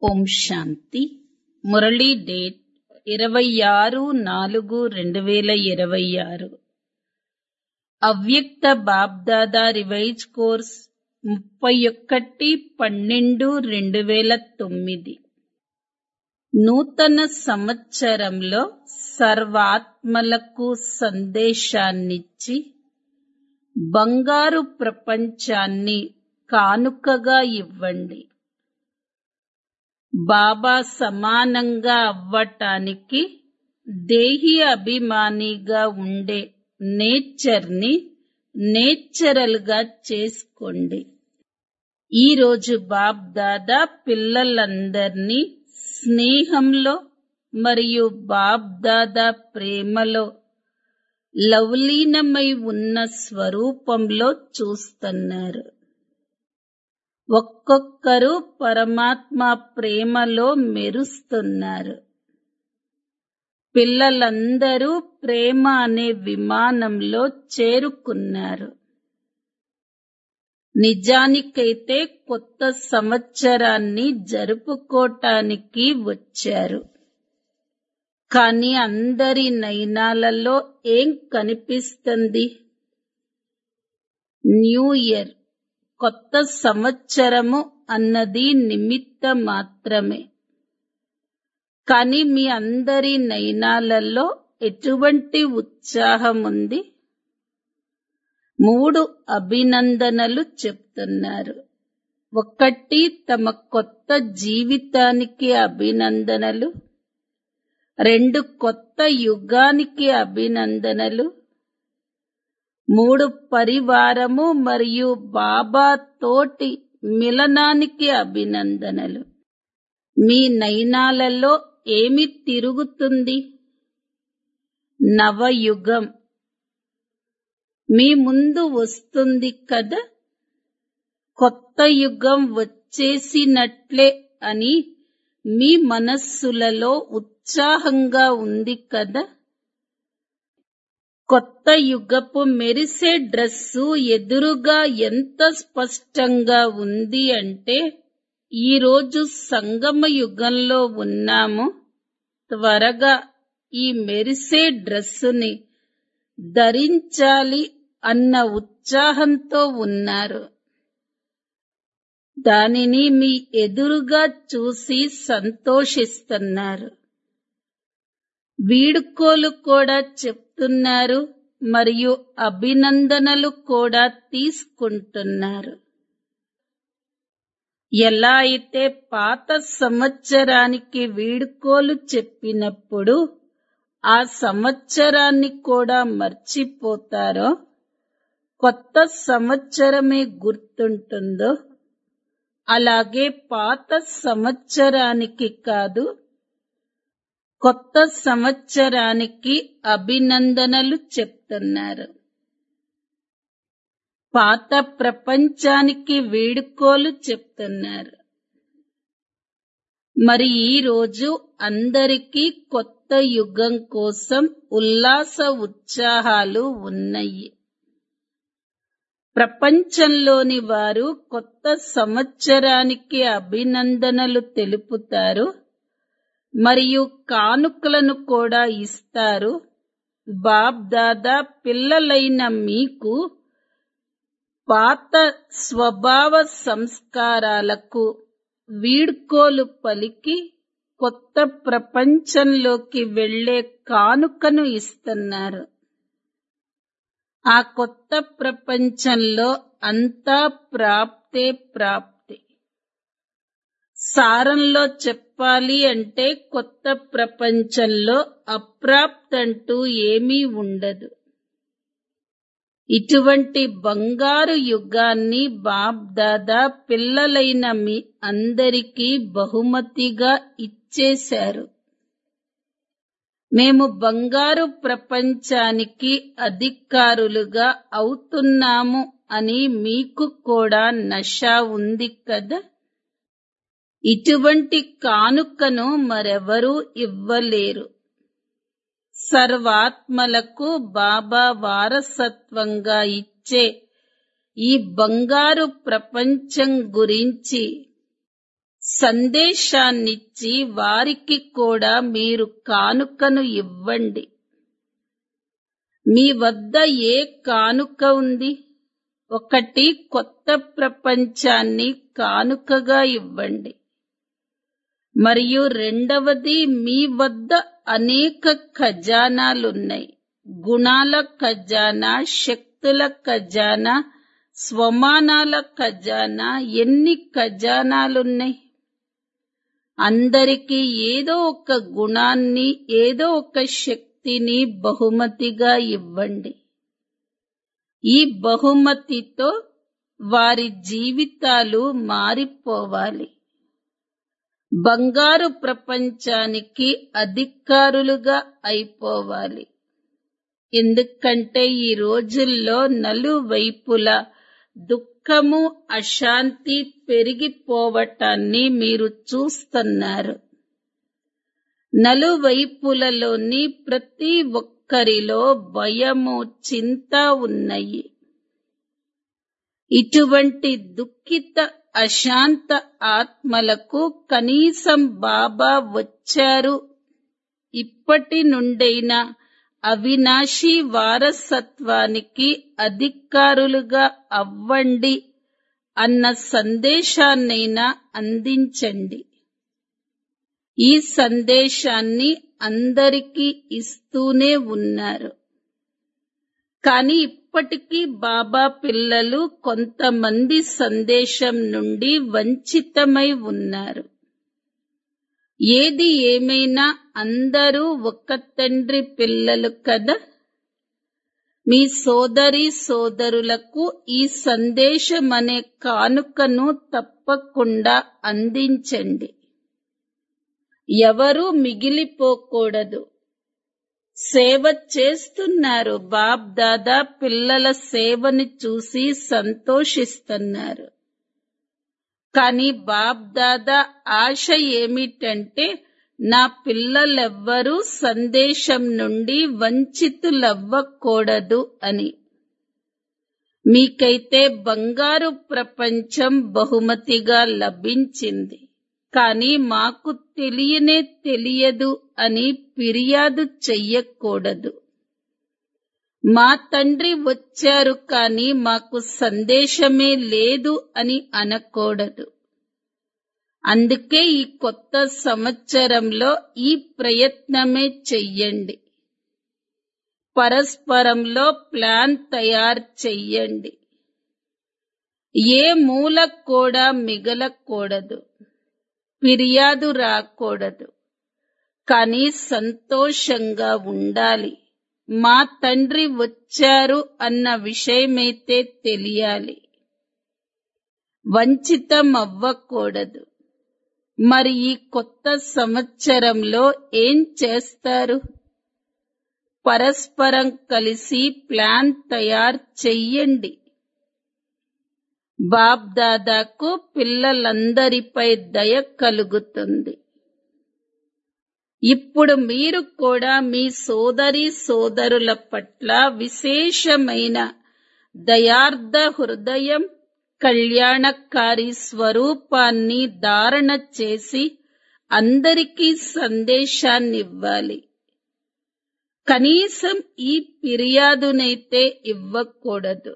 ఓం శాంతి Murali date ఇరవై ఆరు నాలుగు రెండు వేల ఇరవై ఆరు అవ్యక్త బాబ్దాదా రివైజ్ కోర్స్ ముప్పై ఒకటి పన్నెండు రెండు వేల తొమ్మిది నూతన సంవత్సరంలో సర్వాత్మలకు సందేశాన్నిచ్చి బంగారు ప్రపంచాన్ని కానుకగా ఇవ్వండి బాబా సమానంగా అవ్వటానికి దేహి అభిమానిగా ఉండే నేచర్ని నేచురల్ గా చేసుకోండి ఈ రోజు బాబ్ దాదా పిల్లలందర్నీ స్నేహంలో మరియు బాబ్ దాదా ప్రేమలో లవలీనమై ఉన్న స్వరూపంలో చూస్తున్నారు ఒక్కొక్కరు పరమాత్మ ప్రేమలో మెరుస్తున్నారు పిల్లలందరూ ప్రేమ అనే విమానంలో చేరుకున్నారు నిజానికైతే కొత్త సంవత్సరాన్ని జరుపుకోటానికి వచ్చారు కానీ అందరి నయనాలలో ఏం కనిపిస్తుంది న్యూ ఇయర్ కొత్త సంవత్సరము అన్నది నిమిత్త మాత్రమే కానీ మీ అందరి నయనాలలో ఎటువంటి ఉత్సాహం ఉంది మూడు అభినందనలు చెప్తున్నారు ఒకటి తమ కొత్త జీవితానికి అభినందనలు రెండు కొత్త యుగానికి అభినందనలు మూడు పరివారము మరియు బాబా తోటి మిలనానికి అభినందనలు మీ నయనాలలో ఏమి తిరుగుతుంది నవయుగం మీ ముందు వస్తుంది కదా కొత్త యుగం వచ్చేసినట్లే అని మీ మనస్సులలో ఉత్సాహంగా ఉంది కదా కొత్త యుగపు మెరిసే డ్రెస్సు ఎదురుగా ఎంత స్పష్టంగా ఉంది అంటే ఈరోజు సంగమ యుగంలో ఉన్నాము త్వరగా ఈ మెరిసే డ్రెస్సుని ధరించాలి అన్న ఉత్సాహంతో ఉన్నారు దానిని మీ ఎదురుగా చూసి సంతోషిస్తున్నారు వీడుకోలు కూడా చెప్తున్నారు మరియు అభినందనలు కూడా తీసుకుంటున్నారు ఎలా అయితే పాత సంవత్సరానికి వీడుకోలు చెప్పినప్పుడు ఆ సంవత్సరాన్ని కూడా మర్చిపోతారో కొత్త సంవత్సరమే గుర్తుంటుందో అలాగే పాత సంవత్సరానికి కాదు కొత్త సంవత్సరానికి అభినందనలు చెప్తున్నారు పాత ప్రపంచానికి వేడుకోలు చెప్తున్నారు మరి ఈ రోజు అందరికీ కొత్త యుగం కోసం ఉల్లాస ఉత్సాహాలు ఉన్నాయి ప్రపంచంలోని వారు కొత్త సంవత్సరానికి అభినందనలు తెలుపుతారు మరియు కానుకలను కూడా ఇస్తారు బాబ్ దాదా పిల్లలైన మీకు పాత స్వభావ సంస్కారాలకు వీడ్కోలు పలికి కొత్త ప్రపంచంలోకి వెళ్లే కానుకను ఇస్తున్నారు ఆ కొత్త ప్రపంచంలో అంతా ప్రాప్తే ప్రాప్తి సారంలో చెప్పాలి అంటే కొత్త ప్రపంచంలో అప్రాప్తంటూ ఏమీ ఉండదు ఇటువంటి బంగారు యుగాన్ని బాబ్ దాదా పిల్లలైన మీ అందరికీ బహుమతిగా ఇచ్చేశారు మేము బంగారు ప్రపంచానికి అధికారులుగా అవుతున్నాము అని మీకు కూడా నష ఉంది కదా ఇటువంటి కానుకను మరెవరూ ఇవ్వలేరు సర్వాత్మలకు బాబా వారసత్వంగా ఇచ్చే ఈ బంగారు ప్రపంచం గురించి సందేశాన్నిచ్చి వారికి కూడా మీరు కానుకను ఇవ్వండి మీ వద్ద ఏ కానుక ఉంది ఒకటి కొత్త ప్రపంచాన్ని కానుకగా ఇవ్వండి మరియు రెండవది మీ వద్ద అనేక ఖజానాలున్నాయి గుణాల ఖజానా శక్తుల ఖజానా స్వమానాల ఖజానా ఎన్ని ఖజానాలున్నాయి అందరికీ ఏదో ఒక గుణాన్ని ఏదో ఒక శక్తిని బహుమతిగా ఇవ్వండి ఈ బహుమతితో వారి జీవితాలు మారిపోవాలి బంగారు ప్రపంచానికి అధికారులుగా అయిపోవాలి ఎందుకంటే ఈ రోజుల్లో నలువైపులా దుఃఖము అశాంతి పెరిగిపోవటాన్ని మీరు చూస్తున్నారు నలువైపులలోని ప్రతి ఒక్కరిలో భయము చింత ఉన్నాయి ఇటువంటి దుఃఖిత అశాంత ఆత్మలకు కనీసం బాబా వచ్చారు ఇప్పటి నుండైనా అవినాశి వారసత్వానికి అధికారులుగా అవ్వండి అన్న సందేశాన్నైనా అందించండి ఈ సందేశాన్ని అందరికీ ఇస్తూనే ఉన్నారు కానీ ఇప్పటికీ బాబా పిల్లలు కొంతమంది సందేశం నుండి వంచితమై ఉన్నారు ఏది ఏమైనా అందరూ ఒక్క తండ్రి పిల్లలు కదా మీ సోదరి సోదరులకు ఈ సందేశం అనే కానుకను తప్పకుండా అందించండి ఎవరూ మిగిలిపోకూడదు సేవ చేస్తున్నారు బాబ్ దాదా పిల్లల సేవని చూసి సంతోషిస్తున్నారు కానీ బాబ్ దాదా ఆశ ఏమిటంటే నా పిల్లలెవ్వరూ సందేశం నుండి వంచితులవ్వకూడదు అని మీకైతే బంగారు ప్రపంచం బహుమతిగా లభించింది కానీ మాకు తెలియనే తెలియదు అని ఫిర్యాదు చెయ్యకూడదు మా తండ్రి వచ్చారు కానీ మాకు సందేశమే లేదు అని అనకూడదు అందుకే ఈ కొత్త సంవత్సరంలో ఈ ప్రయత్నమే చెయ్యండి పరస్పరంలో ప్లాన్ తయారు చెయ్యండి ఏ మూల కూడా మిగలకూడదు ఫిర్యాదు రాకూడదు కానీ సంతోషంగా ఉండాలి మా తండ్రి వచ్చారు అన్న విషయమైతే తెలియాలి వంచితం అవ్వకూడదు మరి ఈ కొత్త సంవత్సరంలో ఏం చేస్తారు పరస్పరం కలిసి ప్లాన్ తయారు చెయ్యండి బాబ్ దాదాకు పిల్లలందరిపై దయ కలుగుతుంది ఇప్పుడు మీరు కూడా మీ సోదరి సోదరుల పట్ల విశేషమైన దయార్థ హృదయం కళ్యాణకారి స్వరూపాన్ని ధారణ చేసి అందరికీ సందేశాన్నివ్వాలి కనీసం ఈ ఫిర్యాదునైతే ఇవ్వకూడదు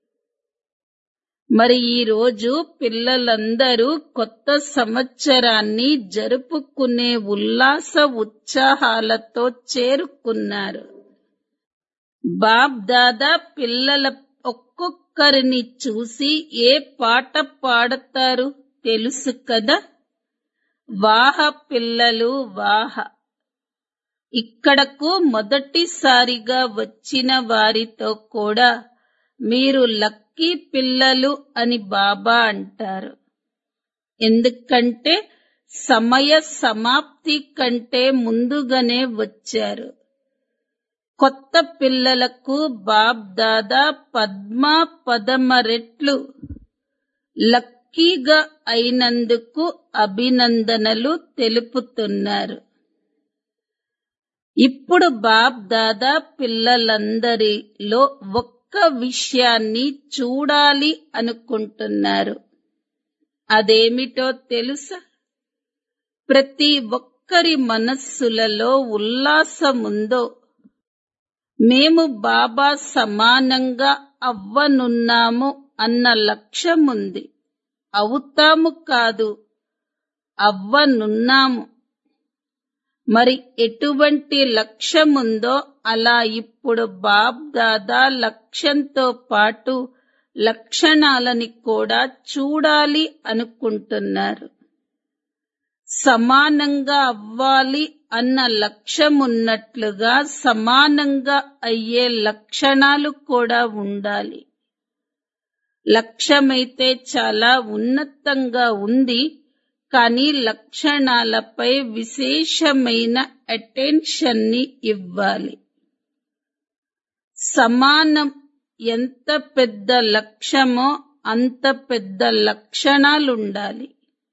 మరి ఈ రోజు పిల్లలందరూ కొత్త సంవత్సరాన్ని జరుపుకునే ఉల్లాస ఉత్సాహాలతో చేరుకున్నారు బాబ్ దాదా పిల్లల ఒక్కొక్కరిని చూసి ఏ పాట పాడతారు తెలుసు కదా వాహ పిల్లలు వాహ ఇక్కడకు మొదటిసారిగా వచ్చిన వారితో కూడా మీరు లక్కీ పిల్లలు అని బాబా అంటారు ఎందుకంటే సమయ సమాప్తి కంటే ముందుగానే వచ్చారు కొత్త పిల్లలకు బాబ్ దాదా పద్మ పదమ రెట్లు లక్కీగా అయినందుకు అభినందనలు తెలుపుతున్నారు ఇప్పుడు బాబ్ దాదా పిల్లలందరిలో ఒక్క విషయాన్ని చూడాలి అనుకుంటున్నారు అదేమిటో తెలుసా ప్రతి ఒక్కరి మనస్సులలో ఉల్లాసముందో మేము బాబా సమానంగా అవ్వనున్నాము అన్న లక్ష్యముంది అవుతాము కాదు అవ్వనున్నాము మరి ఎటువంటి లక్ష్యముందో అలా ఇప్పుడు బాబ్ దాదా లక్ష్యంతో పాటు లక్షణాలని కూడా చూడాలి అనుకుంటున్నారు సమానంగా అవ్వాలి అన్న లక్ష్యమున్నట్లుగా సమానంగా అయ్యే లక్షణాలు కూడా ఉండాలి లక్ష్యమైతే చాలా ఉన్నతంగా ఉంది కానీ లక్షణాలపై విశేషమైన అటెన్షన్ ని ఇవ్వాలి సమానం ఎంత పెద్ద లక్ష్యమో అంత పెద్ద లక్షణాలుండాలి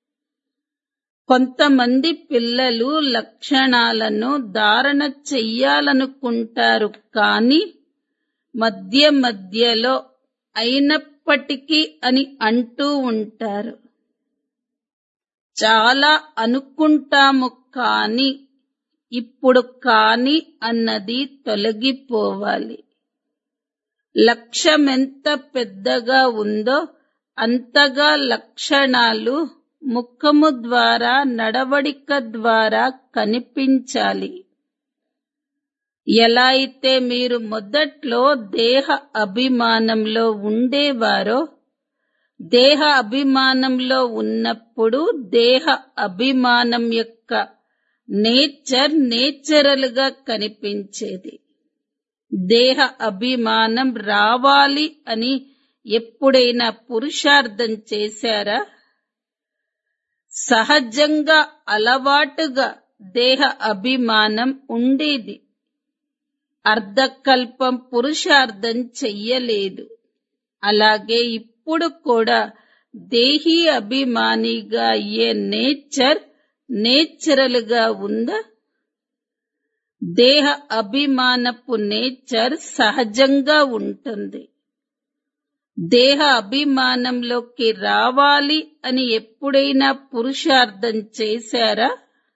కొంతమంది పిల్లలు లక్షణాలను ధారణ చెయ్యాలనుకుంటారు కానీ మధ్య మధ్యలో అయినప్పటికీ అని అంటూ ఉంటారు చాలా అనుకుంటాము కాని ఇప్పుడు కాని అన్నది తొలగిపోవాలి లక్ష్యం ఎంత పెద్దగా ఉందో అంతగా లక్షణాలు ముఖము ద్వారా నడవడిక ద్వారా కనిపించాలి ఎలా అయితే మీరు మొదట్లో దేహ అభిమానంలో ఉండేవారో దేహ అభిమానంలో ఉన్నప్పుడు దేహ అభిమానం యొక్క నేచర్ నేచురల్ గా కనిపించేది దేహ అభిమానం రావాలి అని ఎప్పుడైనా పురుషార్థం చేశారా సహజంగా అలవాటుగా దేహ అభిమానం ఉండేది అర్ధకల్పం పురుషార్థం చెయ్యలేదు అలాగే ఇప్పుడు కూడా దేహీ అభిమానిగా అయ్యే నేచర్ నేచురల్ గా ఉందా దేహ అభిమానపు నేచర్ సహజంగా ఉంటుంది దేహ అభిమానంలోకి రావాలి అని ఎప్పుడైనా పురుషార్థం చేశారా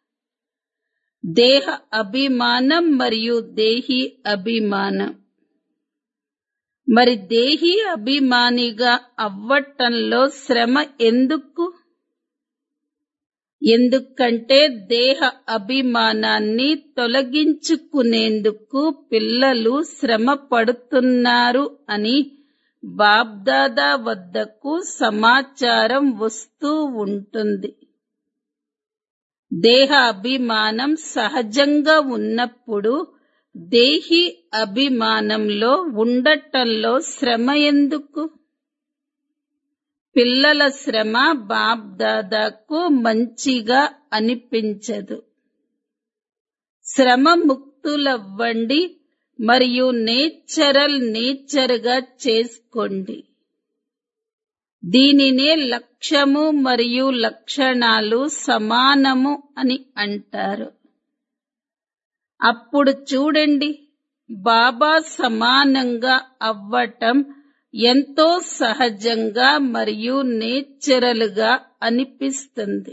దేహ అభిమానం మరియు దేహి అభిమానం మరి దేహి అభిమానిగా అవ్వటంలో శ్రమ ఎందుకు ఎందుకంటే దేహ అభిమానాన్ని తొలగించుకునేందుకు పిల్లలు శ్రమ పడుతున్నారు అని బాబ్దాదా వద్దకు సమాచారం వస్తూ ఉంటుంది దేహ అభిమానం సహజంగా ఉన్నప్పుడు దేహి అభిమానంలో ఉండటంలో శ్రమ ఎందుకు పిల్లల శ్రమ బాబ్దాదాకు మంచిగా అనిపించదు శ్రమ ముక్తులవ్వండి మరియు నేచరల్ నేచర్గా చేసుకోండి దీనినే లక్ష్యము మరియు లక్షణాలు సమానము అని అంటారు అప్పుడు చూడండి బాబా సమానంగా అవ్వటం ఎంతో సహజంగా మరియు నేచురల్ గా అనిపిస్తుంది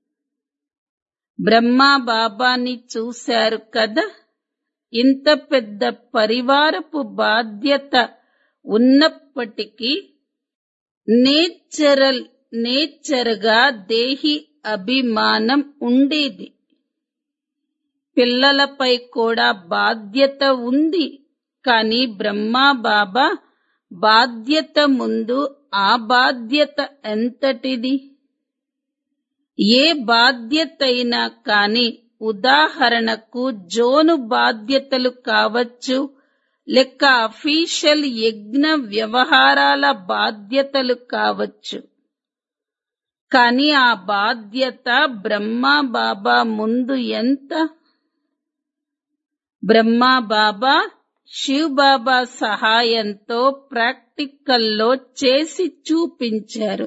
బ్రహ్మా బాబాని చూశారు కదా ఇంత పెద్ద పరివారపు బాధ్యత ఉన్నప్పటికీ నేచరల్ నేచర్గా దేహి అభిమానం ఉండేది పిల్లలపై కూడా బాధ్యత ఉంది కానీ బ్రహ్మా బాబా బాధ్యత ముందు ఆ బాధ్యత ఎంతటిది ఏ బాధ్యతైనా కాని ఉదాహరణకు జోను బాధ్యతలు కావచ్చు లెక్క అఫీషియల్ యజ్ఞ వ్యవహారాల బాధ్యతలు కావచ్చు కానీ ఆ బాధ్యత బ్రహ్మా బాబా ముందు ఎంత బ్రహ్మా బాబా శివ్ బాబా సహాయంతో ప్రాక్టికల్లో చేసి చూపించారు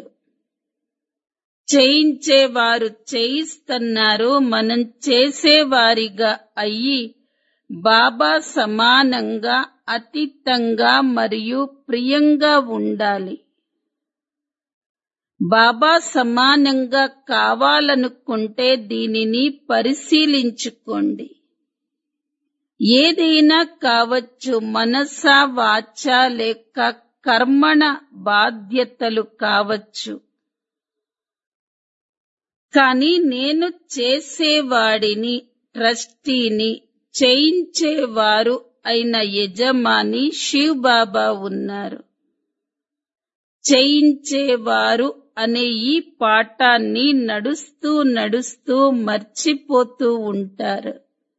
చేయించేవారు చేయిస్తున్నారు మనం చేసేవారిగా అయ్యి బాబా సమానంగా అతీతంగా మరియు ప్రియంగా ఉండాలి బాబా సమానంగా కావాలనుకుంటే దీనిని పరిశీలించుకోండి ఏదైనా కావచ్చు మనస వాచ లేక కర్మణ బాధ్యతలు కావచ్చు కానీ నేను చేసేవాడిని ట్రస్టీని చేయించేవారు అయిన యజమాని శివ్ బాబా ఉన్నారు చేయించేవారు అనే ఈ పాఠాన్ని నడుస్తూ నడుస్తూ మర్చిపోతూ ఉంటారు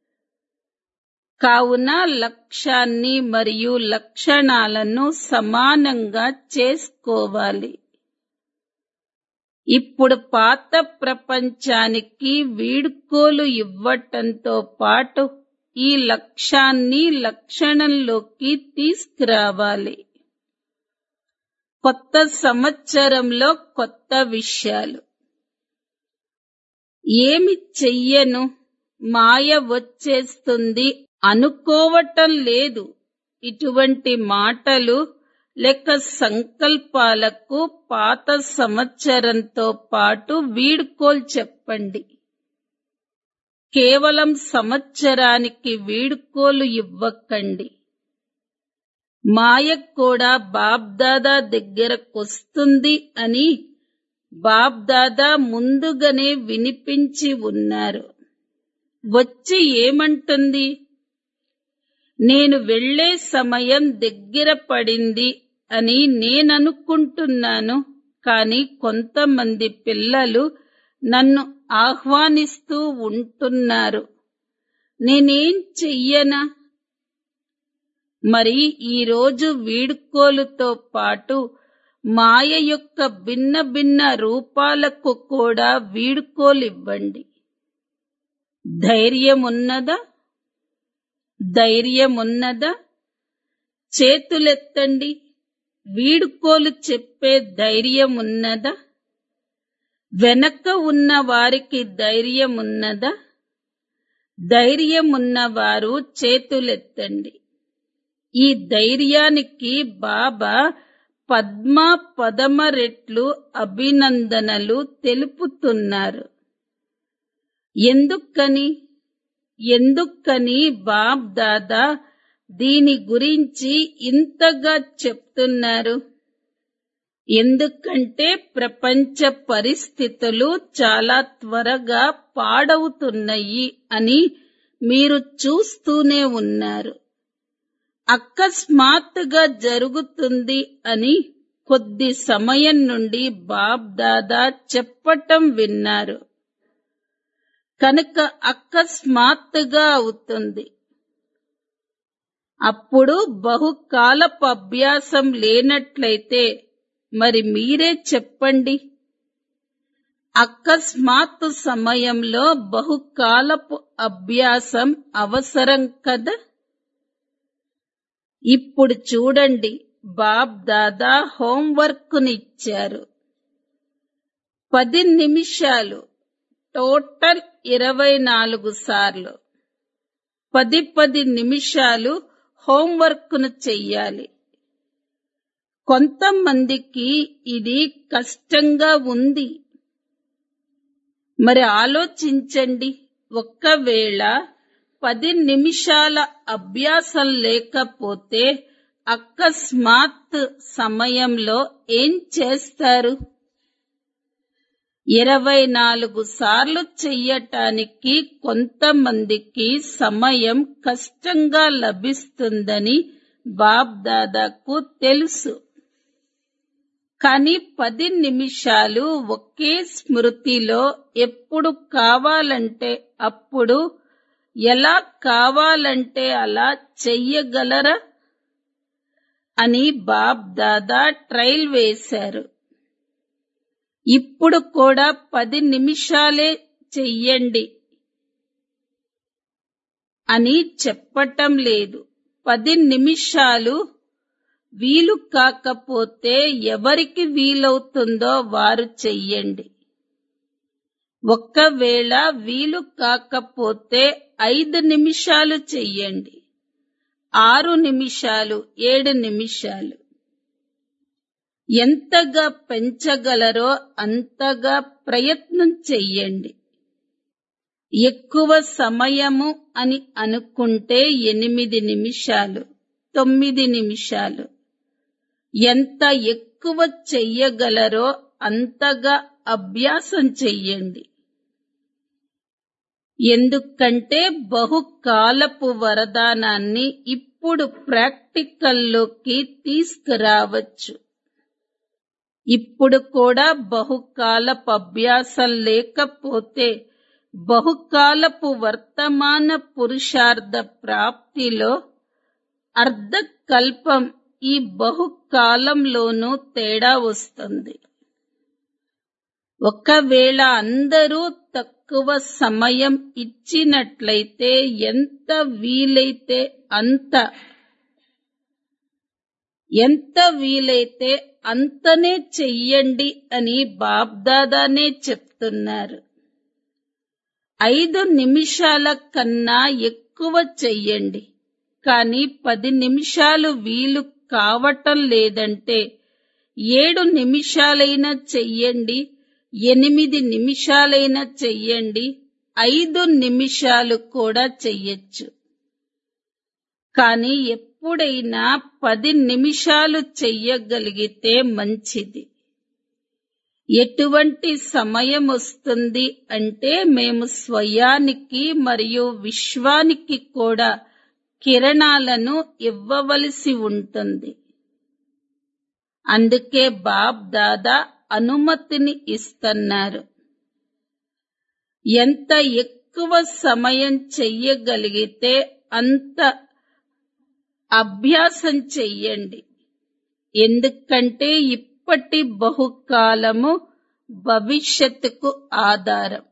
కావున లక్ష్యాన్ని మరియు లక్షణాలను సమానంగా చేసుకోవాలి ఇప్పుడు పాత ప్రపంచానికి వీడ్కోలు ఇవ్వటంతో పాటు ఈ లక్ష్యాన్ని లక్షణంలోకి తీసుకురావాలి కొత్త సంవత్సరంలో కొత్త విషయాలు ఏమి చెయ్యను మాయ వచ్చేస్తుంది అనుకోవటం లేదు ఇటువంటి మాటలు లేక సంకల్పాలకు పాత సంవత్సరంతో పాటు వీడ్కోలు చెప్పండి కేవలం సంవత్సరానికి వీడ్కోలు ఇవ్వకండి మాయ కూడా బాబ్దాదా దగ్గరకొస్తుంది అని బాబ్దాదా ముందుగానే వినిపించి ఉన్నారు వచ్చి ఏమంటుంది నేను వెళ్లే సమయం దగ్గర పడింది అని నేననుకుంటున్నాను కాని కొంతమంది పిల్లలు నన్ను ఆహ్వానిస్తూ ఉంటున్నారు నేనేం చెయ్యనా మరి ఈరోజు వీడ్కోలుతో పాటు మాయ యొక్క భిన్న భిన్న రూపాలకు కూడా వీడ్కోలివ్వండి ధైర్యమున్నదా ధైర్యమున్నదా చేతులెత్తండి వీడుకోలు చెప్పే ధైర్యమున్నదా వెనక ఉన్న వారికి ధైర్యమున్నదా ధైర్యమున్నవారు చేతులెత్తండి ఈ ధైర్యానికి బాబా పద్మ పదమ రెట్లు అభినందనలు తెలుపుతున్నారు ఎందుకని ఎందుకని బాబ్ దాదా దీని గురించి ఇంతగా చెప్తున్నారు ఎందుకంటే ప్రపంచ పరిస్థితులు చాలా త్వరగా పాడవుతున్నాయి అని మీరు చూస్తూనే ఉన్నారు అకస్మాత్తుగా జరుగుతుంది అని కొద్ది సమయం నుండి బాబ్ దాదా చెప్పటం విన్నారు కనుక అకస్మాత్తుగా అవుతుంది అప్పుడు బహుకాలపు అభ్యాసం లేనట్లయితే మరి మీరే చెప్పండి అకస్మాత్తు సమయంలో బహుకాలపు అభ్యాసం అవసరం కదా ఇప్పుడు చూడండి బాబ్ దాదా హోంవర్క్నిచ్చారు పది నిమిషాలు టోటల్ ఇరవై నాలుగు సార్లు పది పది నిమిషాలు హోంవర్క్ను చెయ్యాలి కొంతమందికి ఇది కష్టంగా ఉంది మరి ఆలోచించండి ఒక్కవేళ పది నిమిషాల అభ్యాసం లేకపోతే అకస్మాత్ సమయంలో ఏం చేస్తారు ఇరవై నాలుగు సార్లు చెయ్యటానికి కొంతమందికి సమయం కష్టంగా లభిస్తుందని బాబ్ దాదాకు తెలుసు కానీ పది నిమిషాలు ఒకే స్మృతిలో ఎప్పుడు కావాలంటే అప్పుడు ఎలా కావాలంటే అలా చెయ్యగలరా అని బాబ్ దాదా ట్రైల్ వేశారు ఇప్పుడు కూడా పది నిమిషాలే చెయ్యండి అని చెప్పటం లేదు పది నిమిషాలు వీలు కాకపోతే ఎవరికి వీలవుతుందో వారు చెయ్యండి ఒక్కవేళ వీలు కాకపోతే ఐదు నిమిషాలు చెయ్యండి ఆరు నిమిషాలు ఏడు నిమిషాలు ఎంతగా పెంచగలరో అంతగా ప్రయత్నం చెయ్యండి ఎక్కువ సమయము అని అనుకుంటే ఎనిమిది నిమిషాలు తొమ్మిది నిమిషాలు ఎంత ఎక్కువ చెయ్యగలరో అంతగా అభ్యాసం చెయ్యండి ఎందుకంటే బహుకాలపు వరదానాన్ని ఇప్పుడు ప్రాక్టికల్లోకి తీసుకురావచ్చు ఇప్పుడు కూడా బహుకాలపు అభ్యాసం లేకపోతే బహుకాలపు వర్తమాన పురుషార్థ ప్రాప్తిలో అర్ధకల్పం ఈ బహుకాలంలోనూ తేడా వస్తుంది ఒకవేళ అందరూ తక్కువ సమయం ఇచ్చినట్లయితే ఎంత వీలైతే అంత ఎంత వీలైతే అంతనే చెయ్యండి అని బాబ్దాదానే చెప్తున్నారు ఐదు నిమిషాల కన్నా ఎక్కువ చెయ్యండి కానీ పది నిమిషాలు వీలు కావటం లేదంటే ఏడు నిమిషాలైనా చెయ్యండి ఎనిమిది నిమిషాలైనా చెయ్యండి ఐదు నిమిషాలు కూడా చెయ్యొచ్చు కానీ ఎప్పుడైనా పది నిమిషాలు చెయ్యగలిగితే మంచిది ఎటువంటి సమయం వస్తుంది అంటే మేము స్వయానికి మరియు విశ్వానికి కూడా కిరణాలను ఇవ్వవలసి ఉంటుంది అందుకే బాబ్ దాదా అనుమతిని ఇస్తున్నారు ఎంత ఎక్కువ సమయం చెయ్యగలిగితే అంత అభ్యాసం చెయ్యండి ఎందుకంటే ఇప్పటి బహుకాలము భవిష్యత్తుకు ఆధారం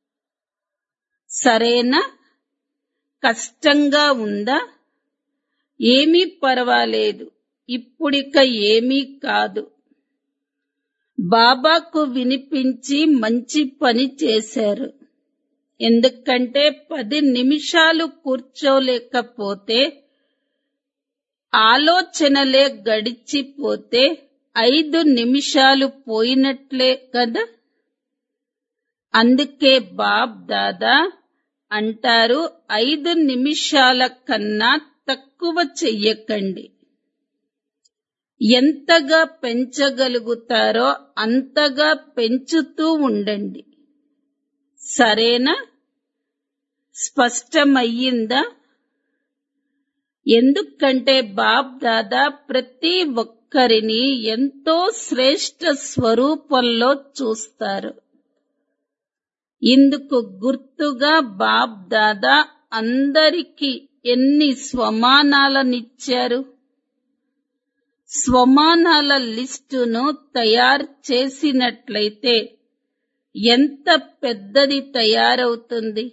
సరేనా కష్టంగా ఉందా ఏమీ పర్వాలేదు ఇప్పుడిక ఏమీ కాదు బాబాకు వినిపించి మంచి పని చేశారు ఎందుకంటే పది నిమిషాలు కూర్చోలేకపోతే ఆలోచనలే గడిచిపోతే ఐదు నిమిషాలు పోయినట్లే కదా అందుకే బాబ్ దాదా అంటారు ఐదు నిమిషాల కన్నా తక్కువ చెయ్యకండి ఎంతగా పెంచగలుగుతారో అంతగా పెంచుతూ ఉండండి సరేనా స్పష్టమయ్యిందా ఎందుకంటే బాబ్ దాదా ప్రతి ఒక్కరిని ఎంతో శ్రేష్ట స్వరూపంలో చూస్తారు ఇందుకు గుర్తుగా బాబ్ దాదా అందరికీ ఎన్ని స్వమానాలనిచ్చారు స్వమానాల లిస్టును తయారు చేసినట్లయితే ఎంత పెద్దది తయారవుతుంది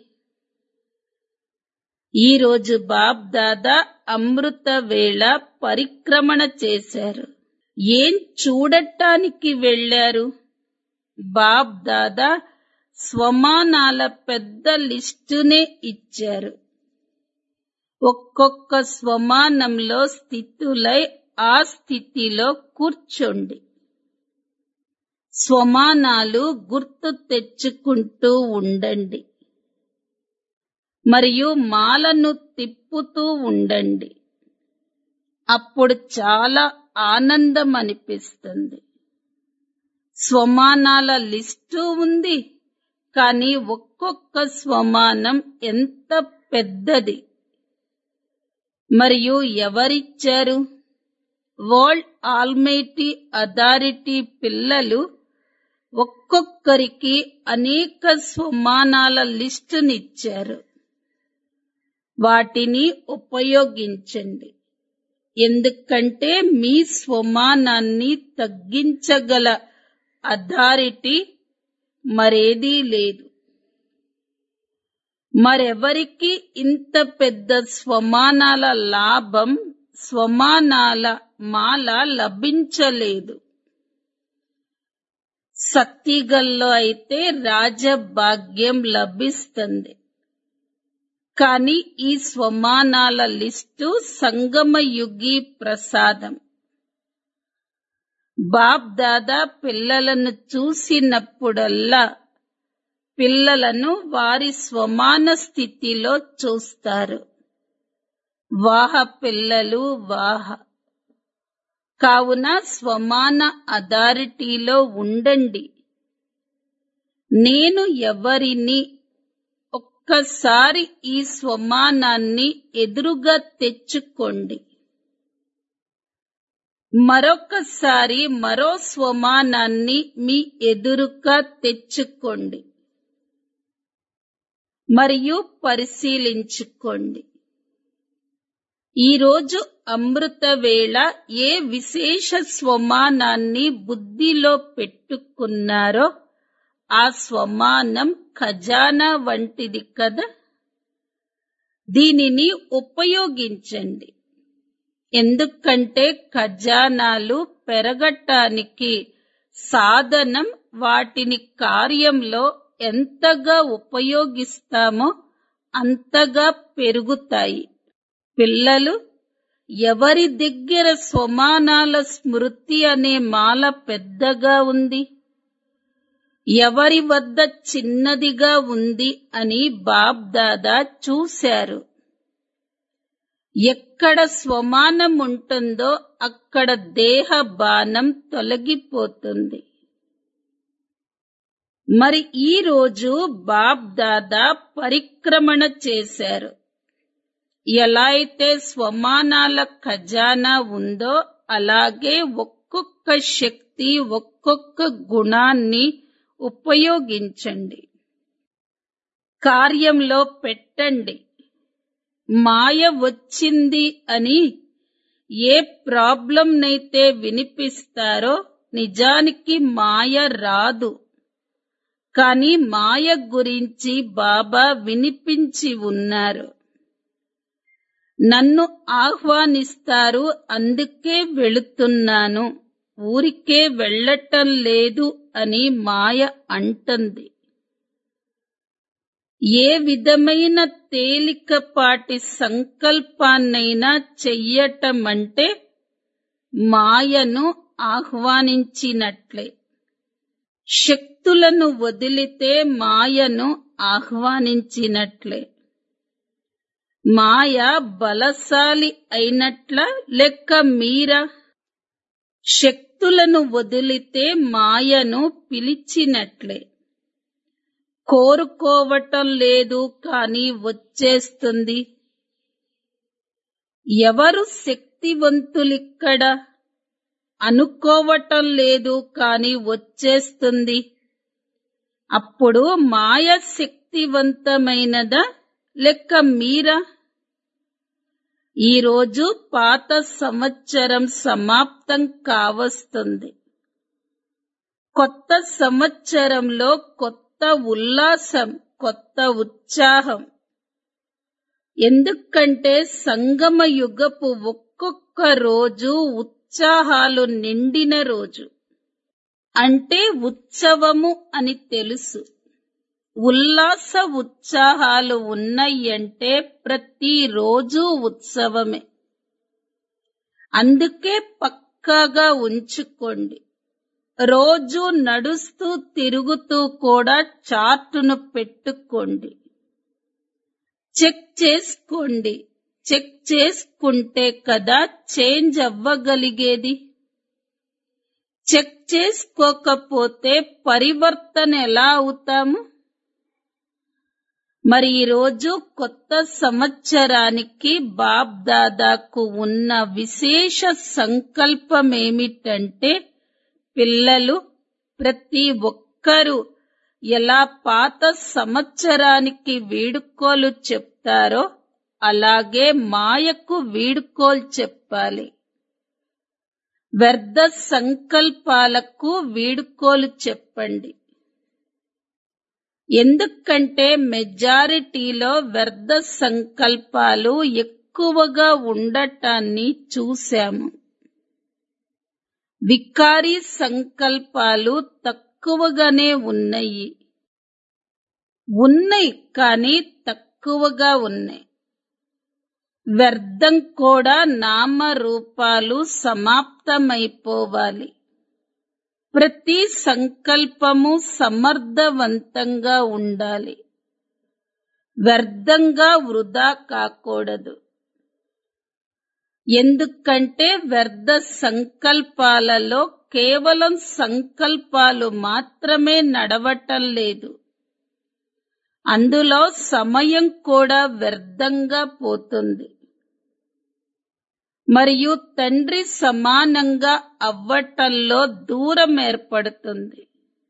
ఈరోజు బాబ్ దాదా అమృత వేళ పరిక్రమణ చేశారు ఏం చూడటానికి వెళ్ళారు బాబ్ దాదా స్వమానాల పెద్ద లిస్టునే ఇచ్చారు ఒక్కొక్క స్వమానంలో స్థితులై ఆ స్థితిలో కూర్చోండి స్వమానాలు గుర్తు తెచ్చుకుంటూ ఉండండి మరియు మాలను తిప్పుతూ ఉండండి అప్పుడు చాలా ఆనందం అనిపిస్తుంది స్వమానాల లిస్టు ఉంది కానీ ఒక్కొక్క స్వమానం ఎంత పెద్దది మరియు ఎవరిచ్చారు వరల్డ్ ఆల్మైటీ అథారిటీ పిల్లలు ఒక్కొక్కరికి అనేక స్వమానాల లిస్టునిచ్చారు వాటిని ఉపయోగించండి ఎందుకంటే మీ స్వమానాన్ని తగ్గించగల అథారిటీ మరేదీ లేదు మరెవరికి ఇంత పెద్ద స్వమానాల లాభం స్వమానాల మాల లభించలేదు సత్తిగల్లో అయితే రాజభాగ్యం లభిస్తుంది కానీ ఈ స్వమానాల లిస్టు సంగమయుగి ప్రసాదం బాప్ దాదా పిల్లలను చూసినప్పుడల్లా పిల్లలను వారి స్వమాన స్థితిలో చూస్తారు వాహ పిల్లలు వాహ కావున స్వమాన అథారిటీలో ఉండండి నేను ఎవరిని ఒక్కసారి ఈ స్వమానాన్ని ఎదురుగా తెచ్చుకోండి మరొకసారి మరో స్వమానాన్ని మీ ఎదురుగా తెచ్చుకోండి మరియు పరిశీలించుకోండి ఈరోజు అమృత వేళ ఏ విశేష స్వమానాన్ని బుద్ధిలో పెట్టుకున్నారో ఆ స్వమానం ఖజానా వంటిది కదా దీనిని ఉపయోగించండి ఎందుకంటే ఖజానాలు పెరగటానికి సాధనం వాటిని కార్యంలో ఎంతగా ఉపయోగిస్తామో అంతగా పెరుగుతాయి పిల్లలు ఎవరి దగ్గర స్వమానాల స్మృతి అనే మాల పెద్దగా ఉంది ఎవరి వద్ద చిన్నదిగా ఉంది అని బాబ్ దాదా చూశారు ఎక్కడ స్వమానం ఉంటుందో అక్కడ దేహ బాణం తొలగిపోతుంది మరి ఈ రోజు బాబ్ దాదా పరిక్రమణ చేశారు ఎలా అయితే స్వమానాల ఖజానా ఉందో అలాగే ఒక్కొక్క శక్తి ఒక్కొక్క గుణాన్ని ఉపయోగించండి కార్యంలో పెట్టండి మాయ వచ్చింది అని ఏ ప్రాబ్లంనైతే వినిపిస్తారో నిజానికి మాయ రాదు కానీ మాయ గురించి బాబా వినిపించి ఉన్నారు నన్ను ఆహ్వానిస్తారు అందుకే వెళుతున్నాను ఊరికే వెళ్ళటం లేదు అని మాయ అంటుంది ఏ విధమైన తేలికపాటి సంకల్పాన్నైనా చెయ్యటమంటే మాయను ఆహ్వానించినట్లే శక్తులను వదిలితే మాయను ఆహ్వానించినట్లే మాయ బలశాలి అయినట్ల లెక్క మీరా శక్తులను వదిలితే మాయను పిలిచినట్లే కోరుకోవటం లేదు కాని వచ్చేస్తుంది ఎవరు శక్తివంతులిక్కడ అనుకోవటం లేదు కాని వచ్చేస్తుంది అప్పుడు మాయ శక్తివంతమైనదా లెక్క మీరా ఈరోజు పాత సంవత్సరం సమాప్తం కావస్తుంది కొత్త సంవత్సరంలో కొత్త ఉల్లాసం కొత్త ఉత్సాహం ఎందుకంటే సంగమ యుగపు ఒక్కొక్క రోజు ఉత్సాహాలు నిండిన రోజు అంటే ఉత్సవము అని తెలుసు ఉల్లాస ఉత్సాహాలు ఉన్నాయంటే ప్రతిరోజు ఉత్సవమే అందుకే పక్కాగా ఉంచుకోండి రోజు నడుస్తూ తిరుగుతూ కూడా చార్టును పెట్టుకోండి చెక్ చేసుకోండి చెక్ చేసుకుంటే కదా చేంజ్ అవ్వగలిగేది చెక్ చేసుకోకపోతే పరివర్తన ఎలా అవుతాము మరి ఈరోజు కొత్త సంవత్సరానికి బాబ్ దాదాకు ఉన్న విశేష సంకల్పం ఏమిటంటే పిల్లలు ప్రతి ఒక్కరూ ఎలా పాత సంవత్సరానికి వీడుకోలు చెప్తారో అలాగే మాయకు వీడుకోలు చెప్పాలి వ్యర్థ సంకల్పాలకు వీడుకోలు చెప్పండి ఎందుకంటే మెజారిటీలో వ్యర్థ సంకల్పాలు ఎక్కువగా ఉండటాన్ని చూశాము వికారీ సంకల్పాలు తక్కువగానే ఉన్నాయి ఉన్నాయి కానీ తక్కువగా ఉన్నాయి వ్యర్థం కూడా నామరూపాలు సమాప్తమైపోవాలి ప్రతి సంకల్పము సమర్థవంతంగా ఉండాలి వ్యర్థంగా వృధా కాకూడదు ఎందుకంటే వ్యర్థ సంకల్పాలలో కేవలం సంకల్పాలు మాత్రమే నడవటం లేదు అందులో సమయం కూడా వ్యర్థంగా పోతుంది మరియు తండ్రి సమానంగా అవ్వటంలో దూరం ఏర్పడుతుంది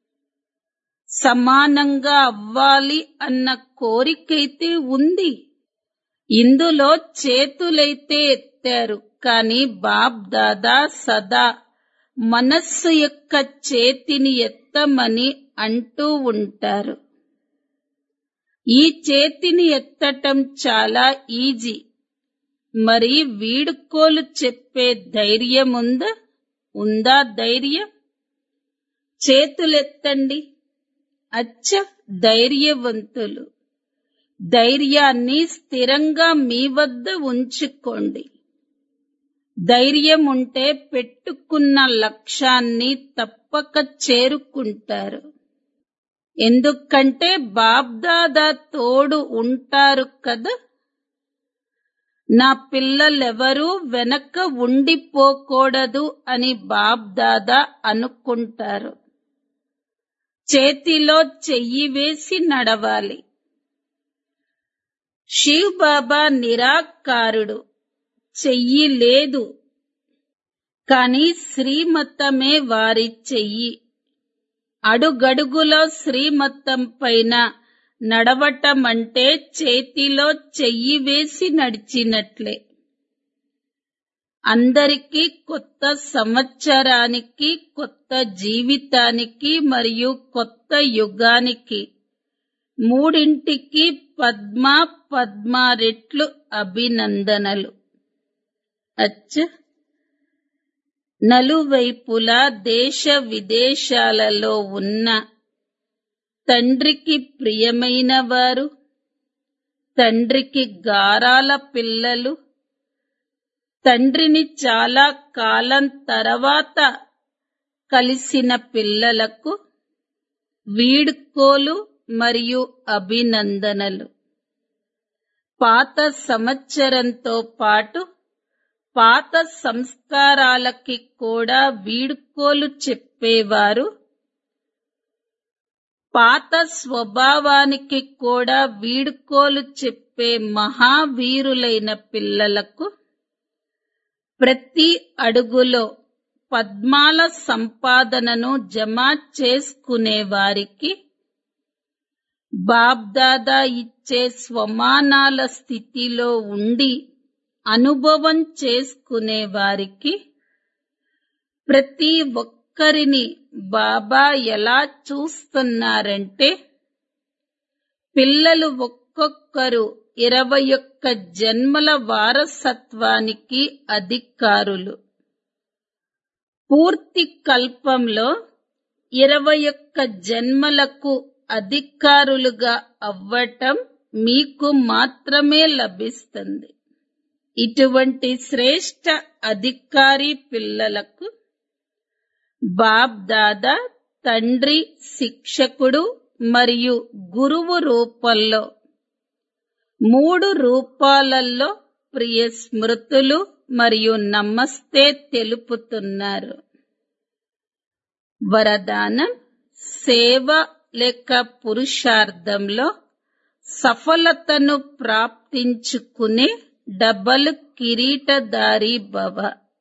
సమానంగా అవ్వాలి అన్న కోరికైతే ఉంది ఇందులో చేతులైతే ఎత్తారు కాని బాబ్ దాదా సదా మనస్సు యొక్క చేతిని ఎత్తమని అంటూ ఉంటారు ఈ చేతిని ఎత్తటం చాలా ఈజీ మరి వీడుకోలు చెప్పే ధైర్యం ఉందా ఉందా ధైర్యం చేతులెత్తండి అచ్చ ధైర్యవంతులు ధైర్యాన్ని స్థిరంగా మీ వద్ద ఉంచుకోండి ధైర్యం ఉంటే పెట్టుకున్న లక్ష్యాన్ని తప్పక చేరుకుంటారు ఎందుకంటే బాబ్దాదా తోడు ఉంటారు కదా నా పిల్లలెవరూ వెనక ఉండిపోకూడదు అని బాబ్దాదా అనుకుంటారు చేతిలో చెయ్యి వేసి నడవాలి శివ్ బాబా నిరాకారుడు చెయ్యి లేదు కాని శ్రీమతమే వారి చెయ్యి అడుగడుగులో శ్రీమతం పైన నడవటం అంటే చేతిలో చెయ్యి వేసి నడిచినట్లే అందరికీ కొత్త సంవత్సరానికి కొత్త జీవితానికి మరియు కొత్త యుగానికి మూడింటికి పద్మ పద్మ రెట్లు అభినందనలు అచ్చ నలువైపులా దేశ విదేశాలలో ఉన్న తండ్రికి ప్రియమైన వారు తండ్రికి గారాల పిల్లలు తండ్రిని చాలా కాలం తర్వాత కలిసిన పిల్లలకు వీడ్కోలు మరియు అభినందనలు పాత సంవత్సరంతో పాటు పాత సంస్కారాలకి కూడా వీడ్కోలు చెప్పేవారు పాత స్వభావానికి కూడా వీడ్కోలు చెప్పే మహావీరులైన పిల్లలకు ప్రతి అడుగులో పద్మాల సంపాదనను జమ చేసుకునే వారికి బాబ్దాదా ఇచ్చే స్వమానాల స్థితిలో ఉండి అనుభవం చేసుకునే వారికి ప్రతి ఒక్కరిని బాబా ఎలా చూస్తున్నారంటే పిల్లలు ఒక్కొక్కరు ఇరవై ఒక్క జన్మల వారసత్వానికి అధికారులు పూర్తి కల్పంలో ఇరవై ఒక్క జన్మలకు అధికారులుగా అవ్వటం మీకు మాత్రమే లభిస్తుంది ఇటువంటి శ్రేష్ట అధికారి పిల్లలకు బాబ్ దాదా తండ్రి శిక్షకుడు మరియు గురువు రూపంలో మూడు రూపాలలో ప్రియ స్మృతులు మరియు నమస్తే తెలుపుతున్నారు వరదానం సేవ లేక పురుషార్థంలో సఫలతను ప్రాప్తించుకునే డబల్ కిరీటదారి భవ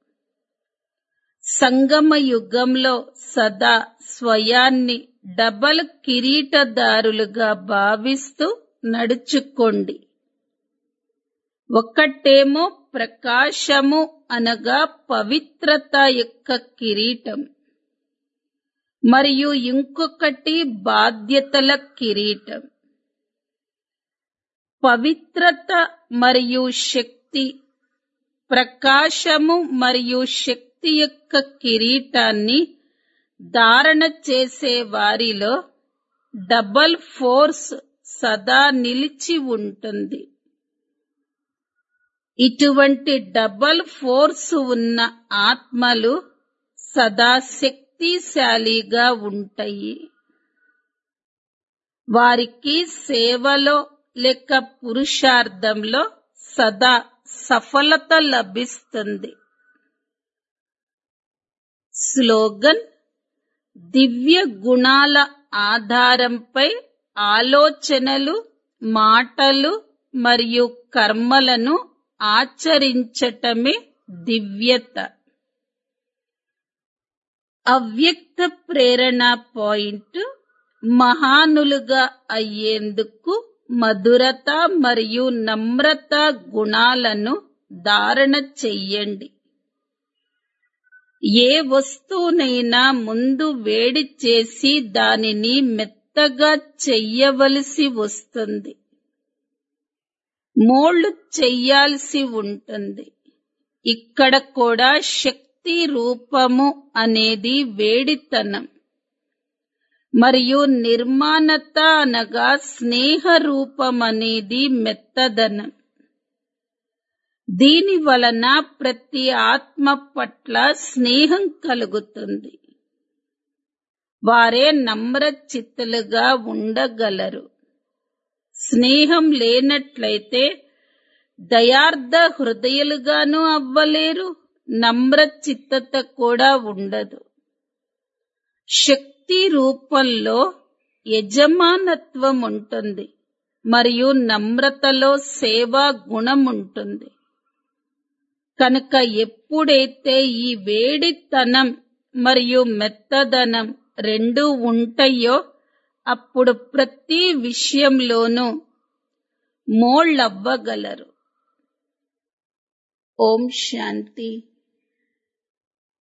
సంగమ యుగంలో సదా స్వయాన్ని డబల్ కిరీటదారులుగా భావిస్తూ నడుచుకోండి ఒకటేమో ప్రకాశము అనగా పవిత్రత యొక్క కిరీటం మరియు ఇంకొకటి బాధ్యతల కిరీటం పవిత్రత మరియు శక్తి ప్రకాశము మరియు శక్తి యొక్క కిరీటాన్ని ధారణ చేసే వారిలో డబల్ ఫోర్స్ సదా నిలిచి ఉంటుంది ఇటువంటి డబల్ ఫోర్స్ ఉన్న ఆత్మలు సదా శక్తి శక్తిశాలిగా ఉంటాయి వారికి సేవలో లేక పురుషార్థంలో సదా సఫలత లభిస్తుంది స్లోగన్ దివ్య గుణాల ఆధారంపై ఆలోచనలు మాటలు మరియు కర్మలను ఆచరించటమే దివ్యత అవ్యక్త ప్రేరణ పాయింట్ మహానులుగా అయ్యేందుకు మధురత మరియు నమ్రత గుణాలను ధారణ చెయ్యండి ఏ వస్తువునైనా ముందు వేడి చేసి దానిని మెత్తగా చెయ్యవలసి వస్తుంది మోళ్లు చెయ్యాల్సి ఉంటుంది ఇక్కడ కూడా శక్తి రూపము అనేది వేడితనం మరియు నిర్మాణత అనగా స్నేహ రూపం అనేది మెత్తదనం దీని వలన ప్రతి ఆత్మ పట్ల స్నేహం కలుగుతుంది వారే నమ్ర చిత్తులుగా ఉండగలరు స్నేహం లేనట్లయితే దయార్థ హృదయులుగాను అవ్వలేరు నమ్ర చిత్తత కూడా ఉండదు శక్తి రూపంలో యజమానత్వం ఉంటుంది మరియు నమ్రతలో సేవా గుణం ఉంటుంది కనుక ఎప్పుడైతే ఈ వేడితనం మరియు మెత్తదనం రెండు ఉంటాయో అప్పుడు ప్రతి విషయంలోనూ మోళ్ళవ్వగలరు ఓం శాంతి